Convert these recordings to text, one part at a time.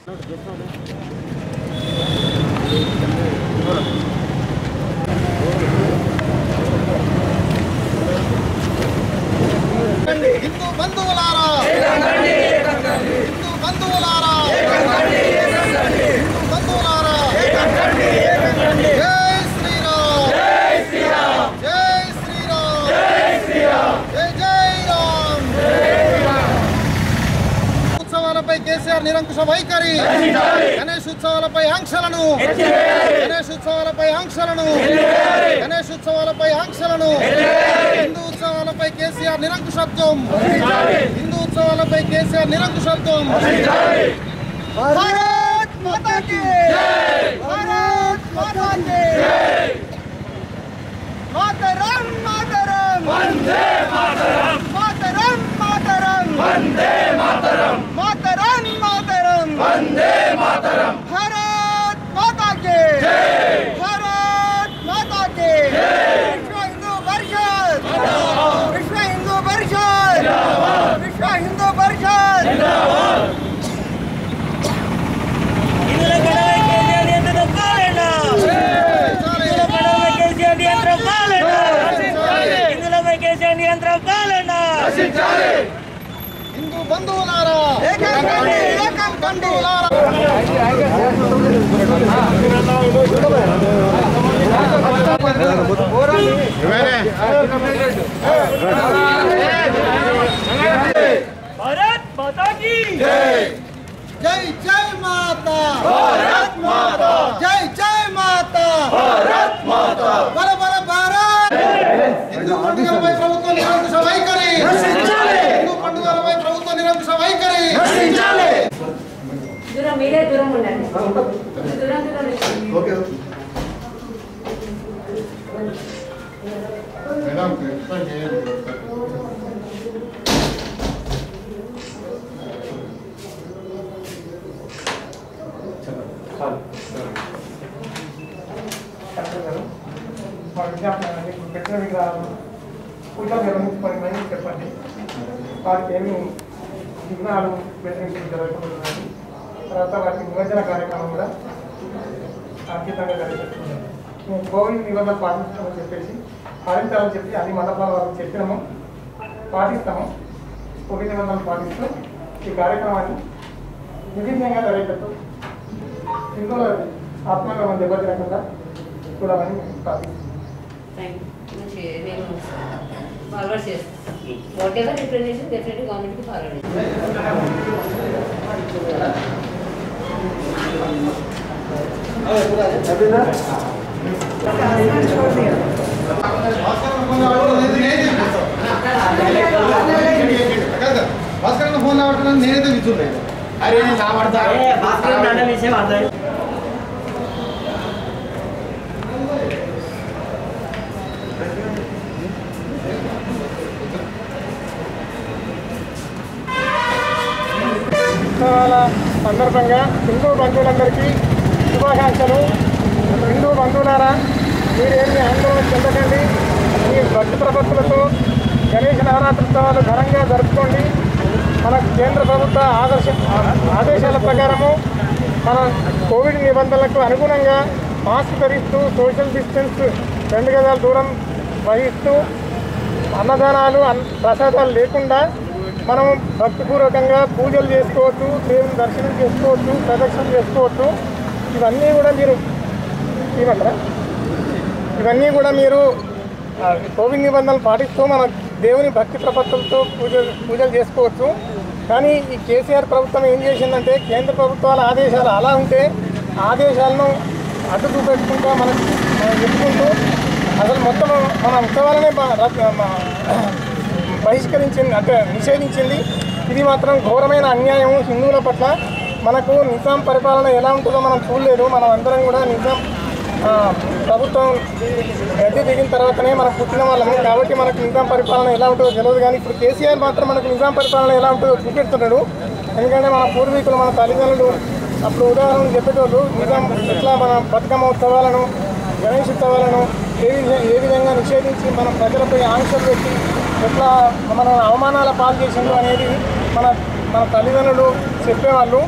హిందూ బంధువులారా హిందూ బంధువులారా హిందూ బంధువులారా జై శ్రీరామ్ జై శ్రీరామ్ జై జై రామ్ ఉత్సవాలపై కేసీఆర్ నిరంకుశ వైఖరి గణేష్ ఉత్సవాలపై ఆంక్షలను గణేష్ ఉత్సవాలపై ఆంక్షలను గణేష్ ఉత్సవాలపై ఆంక్షలను హిందూ ఉత్సవాలపై కేసీఆర్ నిరంకుశత్వం హిందూ ఉత్సవాలపై కేసీఆర్ నిరంకుశత్వం భారత్ మాతా కీ భారత్ మాతా కీ మాతరం మాతరం వందే మాతరం మాతరం మాతరం వందే మాతరం మాతరం మాతరం వందే మాతరం భారత్ మాతా కీ భారత్ మాతా కీ విశ్వ హిందూ పరిషత్ విశ్వ హిందూ పరిషత్ విశ్వ హిందూ పరిషత్ ఇందులో గొడవ కేసీఆర్ ఎంత దొక్కాలండా ఇందులో గొడవ కేసీఆర్ నియంత్రణ కాలండా ఇందులో కేసీఆర్ నియంత్రణ కాలండా హిందూ బంధువులారా ఏకం బంధువులారా భారత్ మాతా కీ జై జై మాతా భారత్ మాతా జై జై మాతా భారత్ మాతా బల బల భారత్ హిందూ పండుగలపై ప్రభుత్వం నిరంకుశ వైఖరి హిందూ పండుగలపై ప్రభుత్వం నిరంకుశ వైఖరి దూరం మీరే దూరం ఉండండి దూరం దూరం ఉండండి. మా విద్యార్థులు ఇప్పుడు పెట్టిన విగ్రహాలను పూజ నిర్వహించుకోమని చెప్పండి వారికి ఏమి విఘ్నాలు వ్యతిరేకించి జరగకుండా తర్వాత వారికి నిమజ్జన కార్యక్రమం కూడా అద్భుతంగా జరిగిస్తుంది మేము కోవిడ్ నిబంధనలు పాటిస్తామని చెప్పేసి పాటించాలని చెప్పి అన్ని మండపాల వారికి చెప్పినాము పాటిస్తాము కోవిడ్ నిబంధనలు పాటిస్తూ ఈ కార్యక్రమాన్ని నిర్విఘ్నంగా జరిగేటట్టు హిందువుల ఆత్మగౌరవం దెబ్బతినకుండా చూడాలని ప్రార్థిస్తున్నాం థ్యాంక్ యూ మంచి నేను ఫార్వర్డ్ చేస్తాను వాట్ ఎవర్ రిప్రజెంటేషన్ డెఫినెట్లీ గవర్నమెంట్కి ఫార్వర్డ్ చేస్తాను భాస్కర్ ఫోన్ రావట్లేదు నేనైతే విచ్చున్నాను అరే నేను రాబడతా భాస్కర్ దండ విషయం అర్థం ఉత్సవాల సందర్భంగా హిందూ బంధువులందరికీ శుభాకాంక్షలు హిందూ బంధువులారా మీరేమి ఆందోళన చెందకండి మీ భక్తి ప్రపత్తులతో గణేష నవరాత్రోత్సవాలు ఘనంగా జరుపుకోండి మన కేంద్ర ప్రభుత్వ ఆదర్శ ఆదేశాల ప్రకారము మన కోవిడ్ నిబంధనలకు అనుగుణంగా మాస్క్ ధరిస్తూ సోషల్ డిస్టెన్స్ రెండు గదాల దూరం వహిస్తూ అన్నదానాలు అన్ ప్రసాదాలు లేకుండా మనం భక్తిపూర్వకంగా పూజలు చేసుకోవచ్చు దేవుని దర్శనం చేసుకోవచ్చు ప్రదక్షిణ చేసుకోవచ్చు ఇవన్నీ కూడా మీరు ఇవ్వంటారా ఇవన్నీ కూడా మీరు ఆ, కోవిడ్ నిబంధనలు పాటిస్తూ మన దేవుని భక్తి ప్రపత్తులతో పూజ పూజలు చేసుకోవచ్చు కానీ ఈ కేసీఆర్ ప్రభుత్వం ఏం చేసిందంటే కేంద్ర ప్రభుత్వాల ఆదేశాలు అలా ఉంటే ఆదేశాలను అడ్డు చూపెట్టుకుంటూ మనం మనం చెప్పుకుంటూ అసలు మొత్తం మన ఉత్సవాలనే బ- రద్దు- మ- బహిష్కరించింది అంటే నిషేధించింది ఇది మాత్రం ఘోరమైన అన్యాయం హిందువుల పట్ల మనకు నిజాం పరిపాలన ఎలా ఉంటుందో మనం చూడలేదు మనం అందరం కూడా నిజాం ఆ, ప్రభుత్వం గద్దె దిగిన తర్వాతనే మనం పుట్టిన వాళ్ళము కాబట్టి మనకు నిజాం పరిపాలన ఎలా ఉంటుందో తెలియదు కానీ ఇప్పుడు కేసీఆర్ మాత్రం మనకు నిజాం పరిపాలన ఎలా ఉంటుందో చూపెడుతున్నాడు ఎందుకంటే మన పూర్వీకులు మన తల్లిదండ్రులు అప్పుడు ఉదాహరణలు చెప్పేటోళ్ళు నిజాం ఎట్లా మన బతుకమ్మ ఉత్సవాలను గణేష్ ఉత్సవాలను ఏ విధంగా ఏ విధంగా నిషేధించి మన ప్రజలపై ఆంక్షలు పెట్టి ఎట్లా మన అవమానాల పాలు చేసిండు అనేది మన మన తల్లిదండ్రులు చెప్పేవాళ్ళు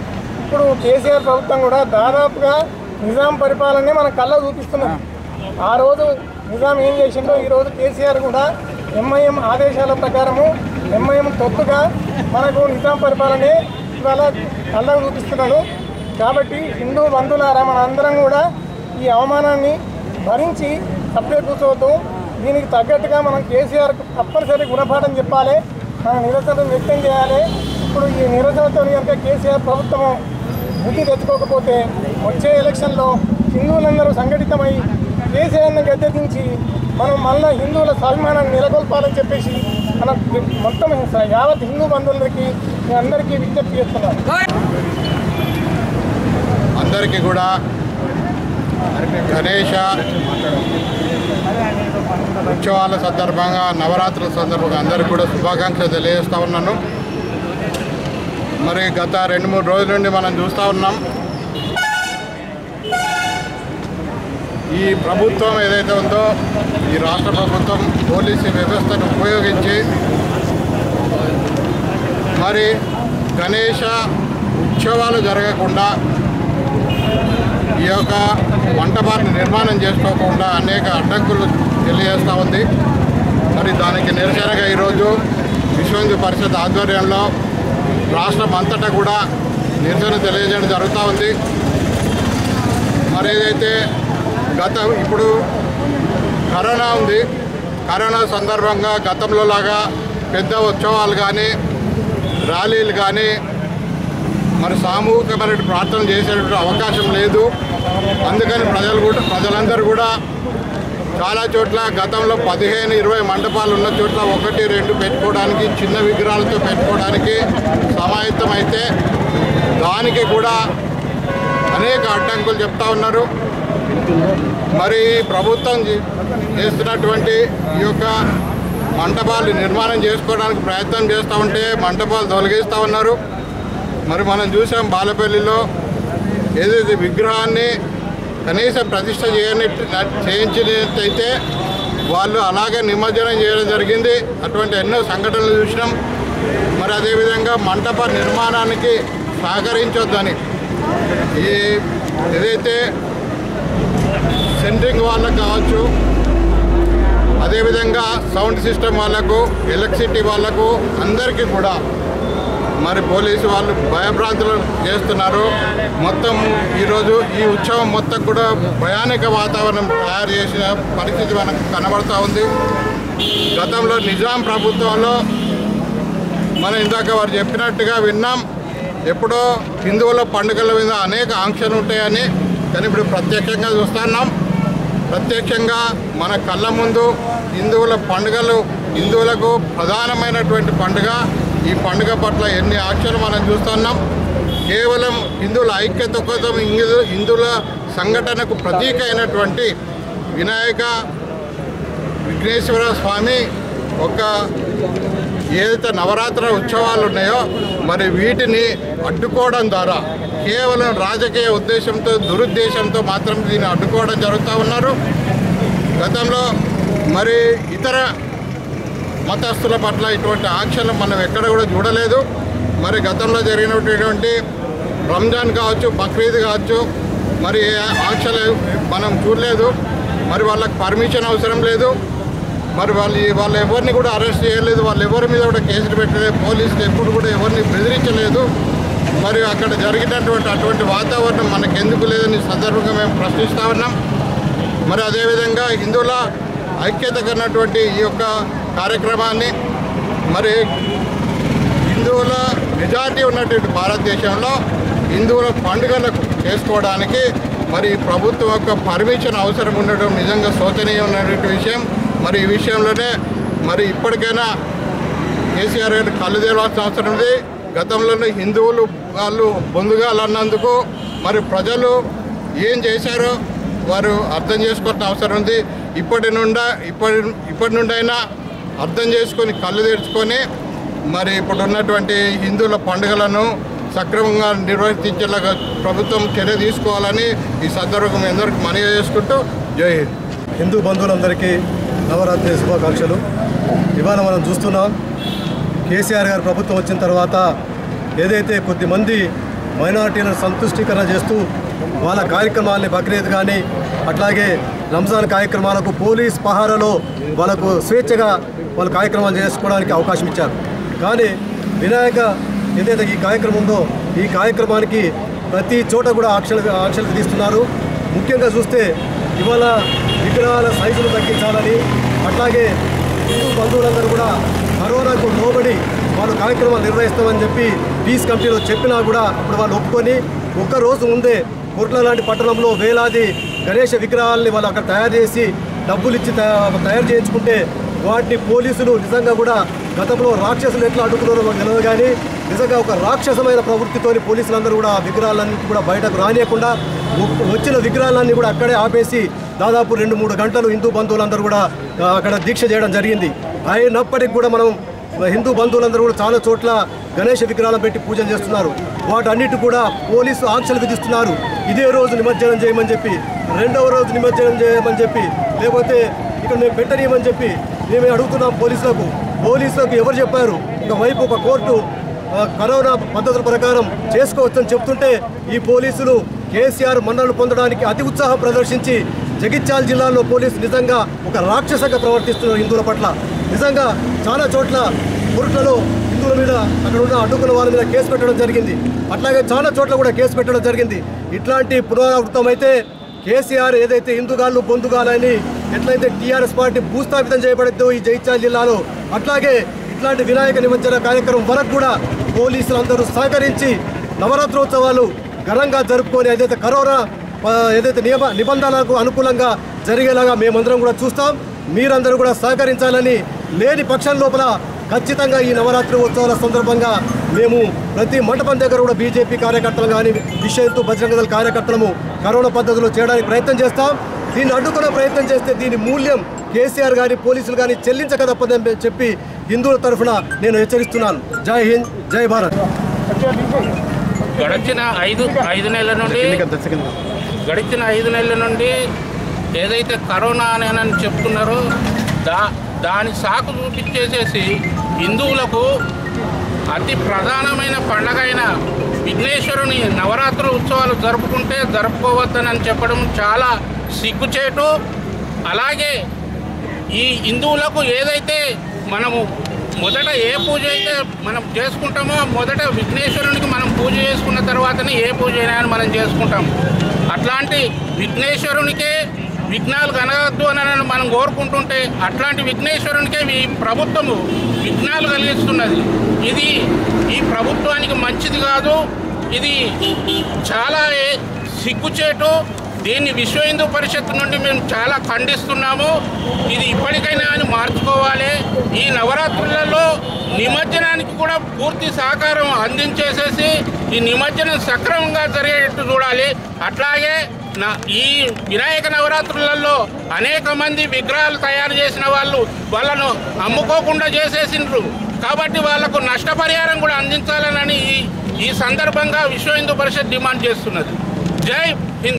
ఇప్పుడు కేసీఆర్ ప్రభుత్వం కూడా దాదాపుగా నిజాం పరిపాలనే మన కళ్ళ చూపిస్తున్నాం ఆ రోజు నిజాం ఏం చేసిండో ఈరోజు కేసీఆర్ కూడా ఎంఐఎం ఆదేశాల ప్రకారము ఎంఐఎం తొత్తుగా మనకు నిజాం పరిపాలనే ఇవాళ కళ్ళకు చూపిస్తున్నాడు కాబట్టి హిందూ బంధువులారా మన అందరం కూడా ఈ అవమానాన్ని భరించి తప్పే కూర్చోవద్దు దీనికి తగ్గట్టుగా మనం కేసీఆర్ తప్పనిసరి గుణపాఠం చెప్పాలి మన నిరసన వ్యక్తం చేయాలి ఇప్పుడు ఈ నిరసనతో కనుక కేసీఆర్ ప్రభుత్వం బుద్ధి తెచ్చుకోకపోతే వచ్చే ఎలక్షన్లో హిందువులందరూ సంఘటితమై కేసీఆర్ని గద్దెదించి మనం మళ్ళా హిందువుల స్వాభిమానాన్ని నెలకొల్పాలని చెప్పేసి మన మొత్తం యావత్ హిందూ బంధువులకి మీ అందరికీ విజ్ఞప్తి చేస్తున్నాను అందరికీ కూడా గణేష ఉత్సవాల సందర్భంగా నవరాత్రుల సందర్భంగా అందరికీ కూడా శుభాకాంక్షలు తెలియజేస్తా ఉన్నాను మరి గత రెండు మూడు రోజుల నుండి మనం చూస్తూ ఉన్నాం ఈ ప్రభుత్వం ఏదైతే ఉందో ఈ రాష్ట్ర ప్రభుత్వం పోలీసు వ్యవస్థను ఉపయోగించి మరి గణేష ఉత్సవాలు జరగకుండా ఈ యొక్క వంటబారిని నిర్మాణం చేసుకోకుండా అనేక అడ్డంకులు తెలియజేస్తూ ఉంది మరి దానికి నిరసనగా ఈరోజు విశ్వ హిందూ పరిషత్ ఆధ్వర్యంలో రాష్ట్రం అంతటా కూడా నిరసన తెలియజేయడం జరుగుతూ ఉంది మరి ఏదైతే గత ఇప్పుడు కరోనా ఉంది కరోనా సందర్భంగా గతంలో లాగా పెద్ద ఉత్సవాలు కానీ ర్యాలీలు కానీ మరి సామూహికమైన ప్రార్థన చేసేటువంటి అవకాశం లేదు అందుకని ప్రజలు కూడా ప్రజలందరూ కూడా చాలా చోట్ల గతంలో పదిహేను ఇరవై మండపాలు ఉన్న చోట్ల ఒకటి రెండు పెట్టుకోవడానికి చిన్న విగ్రహాలతో పెట్టుకోవడానికి సమాయత్తం అయితే దానికి కూడా అనేక అడ్డంకులు చెప్తా ఉన్నారు మరి ప్రభుత్వం చే- చేస్తున్నటువంటి ఈ యొక్క మంటపాలు నిర్మాణం చేసుకోవడానికి ప్రయత్నం చేస్తూ ఉంటే మంటపాలు తొలగిస్తూ ఉన్నారు మరి మనం చూసాం బాలపల్లిలో ఏదైతే విగ్రహాన్ని కనీసం ప్రతిష్ట చేయని చేయించినట్టయితే వాళ్ళు అలాగే నిమజ్జనం చేయడం జరిగింది అటువంటి ఎన్నో సంఘటనలు చూసినాం మరి అదేవిధంగా మంటప నిర్మాణానికి సహకరించొద్దని ఈ ఏదైతే సెంట్రింగ్ వాళ్ళకు కావచ్చు అదేవిధంగా సౌండ్ సిస్టమ్ వాళ్ళకు ఎలక్ట్రిసిటీ వాళ్ళకు అందరికీ కూడా మరి పోలీసు వాళ్ళు భయభ్రాంతులు చేస్తున్నారు మొత్తం ఈరోజు ఈ ఉత్సవం మొత్తం కూడా భయానక వాతావరణం తయారు చేసిన పరిస్థితి మనకు కనబడుతూ ఉంది గతంలో నిజాం ప్రభుత్వంలో మనం ఇందాక వారు చెప్పినట్టుగా విన్నాం ఎప్పుడో హిందువుల పండుగల మీద అనేక ఆంక్షలు ఉంటాయని కానీ ఇప్పుడు ప్రత్యక్షంగా చూస్తున్నాం ప్రత్యక్షంగా మన కళ్ళ ముందు హిందువుల పండుగలు హిందువులకు ప్రధానమైనటువంటి పండుగ ఈ పండుగ పట్ల ఎన్ని ఆంక్షలు మనం చూస్తున్నాం కేవలం హిందువుల ఐక్యత కోసం హిందూ హిందువుల సంఘటనకు ప్రతీక అయినటువంటి వినాయక విఘ్నేశ్వర స్వామి ఒక ఏదైతే నవరాత్ర ఉత్సవాలు ఉన్నాయో మరి వీటిని అడ్డుకోవడం ద్వారా కేవలం రాజకీయ ఉద్దేశంతో దురుద్దేశంతో మాత్రం దీన్ని అడ్డుకోవడం జరుగుతూ ఉన్నారు గతంలో మరి ఇతర మతస్థుల పట్ల ఇటువంటి ఆంక్షలు మనం ఎక్కడ కూడా చూడలేదు మరి గతంలో జరిగినటువంటి రంజాన్ కావచ్చు బక్రీద్ కావచ్చు మరి ఏ ఆంక్షలు మనం చూడలేదు మరి వాళ్ళకి పర్మిషన్ అవసరం లేదు మరి వాళ్ళు వాళ్ళు ఎవరిని కూడా అరెస్ట్ చేయలేదు వాళ్ళు ఎవరి మీద కూడా కేసులు పెట్టలేదు పోలీసులు ఎప్పుడు కూడా ఎవరిని బెదిరించలేదు మరి అక్కడ జరిగినటువంటి అటువంటి వాతావరణం మనకు ఎందుకు లేదని సందర్భంగా మేము ప్రశ్నిస్తూ ఉన్నాం మరి అదేవిధంగా హిందువుల ఐక్యత కన్నటువంటి ఈ యొక్క కార్యక్రమాన్ని మరి హిందువుల మెజారిటీ ఉన్నటువంటి భారతదేశంలో హిందువుల పండుగలకు చేసుకోవడానికి మరి ప్రభుత్వం యొక్క పర్మిషన్ అవసరం ఉండడం నిజంగా శోచనీయమైనటువంటి విషయం మరి ఈ విషయంలోనే మరి ఇప్పటికైనా కేసీఆర్ గారు కళ్ళు తెరవాల్సిన అవసరం ఉంది గతంలోనే హిందువులు వాళ్ళు బొందుగాలు అన్నందుకు మరి ప్రజలు ఏం చేశారో వారు అర్థం చేసుకోవాల్సిన అవసరం ఉంది ఇప్పటి నుండా ఇప్పటి ఇప్పటి నుండైనా అర్థం చేసుకొని కళ్ళు తెరుచుకొని మరి ఇప్పుడు ఉన్నటువంటి హిందువుల పండుగలను సక్రమంగా నిర్వర్తించేలాగా ప్రభుత్వం చర్య తీసుకోవాలని ఈ సందర్భంగా మీ అందరికీ మనవి చేసుకుంటూ జై హింద్ హిందూ బంధువులందరికీ నవరాత్రి శుభాకాంక్షలు ఇవాళ మనం చూస్తున్నాం కేసీఆర్ గారు ప్రభుత్వం వచ్చిన తర్వాత ఏదైతే కొద్దిమంది మైనారిటీలను సంతుష్టీకరణ చేస్తూ వాళ్ళ కార్యక్రమాలని బక్రీద్ కానీ అట్లాగే రంజాన్ కార్యక్రమాలకు పోలీస్ పహారాలో వాళ్ళకు స్వేచ్ఛగా వాళ్ళ కార్యక్రమాలు చేసుకోవడానికి అవకాశం ఇచ్చారు కానీ వినాయక ఏదైతే ఈ కార్యక్రమం ఉందో ఈ కార్యక్రమానికి ప్రతి చోట కూడా ఆంక్షలు ఆంక్షలు విధిస్తున్నారు ముఖ్యంగా చూస్తే ఇవాళ విగ్రహాల సైజులు తగ్గించాలని అట్లాగే హిందూ బంధువులందరూ కూడా కరోనాకు లోబడి వాళ్ళు కార్యక్రమాలు నిర్వహిస్తామని చెప్పి పీస్ కమిటీలో చెప్పినా కూడా అప్పుడు వాళ్ళు ఒప్పుకొని ఒక్క రోజు ముందే కుట్ల లాంటి పట్టణంలో వేలాది గణేష విగ్రహాలని వాళ్ళు అక్కడ తయారు చేసి డబ్బులు ఇచ్చి తయా- తయారు చేయించుకుంటే వాటిని పోలీసులు నిజంగా కూడా గతంలో రాక్షసులు ఎట్లా అడ్డుకున్నారో మాకు తెలియదు కానీ నిజంగా ఒక రాక్షసమైన ప్రవృత్తితోని పోలీసులందరూ కూడా ఆ విగ్రహాలన్నీ కూడా బయటకు రానియకుండా వ- వచ్చిన విగ్రహాలన్నీ కూడా అక్కడే ఆపేసి దాదాపు రెండు మూడు గంటలు హిందూ బంధువులందరూ కూడా ఆ, అక్కడ దీక్ష చేయడం జరిగింది అయినప్పటికీ కూడా మనం హిందూ బంధువులందరూ కూడా చాలా చోట్ల గణేష విగ్రహాలను పెట్టి పూజలు చేస్తున్నారు వాటన్నిటి కూడా పోలీసు ఆంక్షలు విధిస్తున్నారు ఇదే రోజు నిమజ్జనం చేయమని చెప్పి రెండవ రోజు నిమజ్జనం చేయమని చెప్పి లేకపోతే ఇక్కడ మేము పెట్టనీయమని చెప్పి మేమే అడుగుతున్నాం పోలీసులకు పోలీసులకు ఎవరు చెప్పారు ఒకవైపు ఒక కోర్టు ఆ, కరోనా పద్ధతుల ప్రకారం చేసుకోవచ్చని చెప్తుంటే ఈ పోలీసులు కేసీఆర్ మన్నలు పొందడానికి అతి ఉత్సాహం ప్రదర్శించి జగిత్యాల జిల్లాలో పోలీసు నిజంగా ఒక రాక్షసంగా ప్రవర్తిస్తున్నారు హిందువుల పట్ల నిజంగా చాలా చోట్ల కోర్టులలో హిందువుల మీద అక్కడ ఉన్న అడ్డుకున్న వాళ్ళ మీద కేసు పెట్టడం జరిగింది అట్లాగే చాలా చోట్ల కూడా కేసు పెట్టడం జరిగింది ఇట్లాంటి పునరావృతం అయితే కేసీఆర్ ఏదైతే హిందుగాళ్ళు బొందుగాలని ఎట్లయితే టీఆర్ఎస్ పార్టీ భూస్థాపితం చేయబడిద్దో ఈ జైత్యాల జిల్లాలో అట్లాగే ఇట్లాంటి వినాయక నిమజ్జన కార్యక్రమం వరకు కూడా పోలీసులందరూ సహకరించి నవరాత్రోత్సవాలు ఘనంగా జరుపుకొని ఏదైతే కరోనా ఆ, ఏదైతే నియమ నిబంధనలకు అనుకూలంగా జరిగేలాగా మేమందరం కూడా చూస్తాం మీరందరూ కూడా సహకరించాలని లేని పక్షం లోపల ఖచ్చితంగా ఈ నవరాత్రి ఉత్సవాల సందర్భంగా మేము ప్రతి మండపం దగ్గర కూడా బీజేపీ కార్యకర్తలు కానీ విషయంతో బజరంగ దళ కార్యకర్తలము కరోనా పద్ధతిలో చేయడానికి ప్రయత్నం చేస్తాం దీన్ని అడ్డుకునే ప్రయత్నం చేస్తే దీని మూల్యం కేసీఆర్ కానీ పోలీసులు కానీ చెల్లించక తప్పదని చెప్పి హిందువుల తరఫున నేను హెచ్చరిస్తున్నాను జై హింద్ జై భారత్ గడిచిన ఐదు ఐదు నెలల నుండి గడిచిన ఐదు నెలల నుండి ఏదైతే కరోనా అనేనని చెప్తున్నారో దా దాని సాకు చూపించేసేసి హిందువులకు అతి ప్రధానమైన పండగ అయిన విఘ్నేశ్వరుని నవరాత్రి ఉత్సవాలు జరుపుకుంటే జరుపుకోవద్దని చెప్పడం చాలా సిగ్గుచేటు అలాగే ఈ హిందువులకు ఏదైతే మనము మొదట ఏ పూజ అయితే మనం చేసుకుంటామో మొదట విఘ్నేశ్వరునికి మనం పూజ చేసుకున్న తర్వాతనే ఏ పూజ అయినా అని మనం చేసుకుంటాం అట్లాంటి విఘ్నేశ్వరునికే విఘ్నాలు కనగద్దు అని మనం కోరుకుంటుంటే అట్లాంటి విఘ్నేశ్వరునికే ఈ ప్రభుత్వము విఘ్నాలు కలిగిస్తున్నది ఇది ఈ ప్రభుత్వానికి మంచిది కాదు ఇది చాలా ఏ- సిగ్గుచేటు దీన్ని విశ్వ హిందూ పరిషత్ నుండి మేము చాలా ఖండిస్తున్నాము ఇది ఇప్పటికైనా అని మార్చుకోవాలి ఈ నవరాత్రులలో నిమజ్జనానికి కూడా పూర్తి సహకారం అందించేసేసి ఈ నిమజ్జనం సక్రమంగా జరిగేటట్టు చూడాలి అట్లాగే నా ఈ వినాయక నవరాత్రులలో అనేక మంది విగ్రహాలు తయారు చేసిన వాళ్ళు వాళ్ళను అమ్ముకోకుండా చేసేసిండ్రు కాబట్టి వాళ్లకు నష్టపరిహారం కూడా అందించాలని ఈ ఈ సందర్భంగా విశ్వ హిందూ పరిషత్ డిమాండ్ చేస్తున్నది జై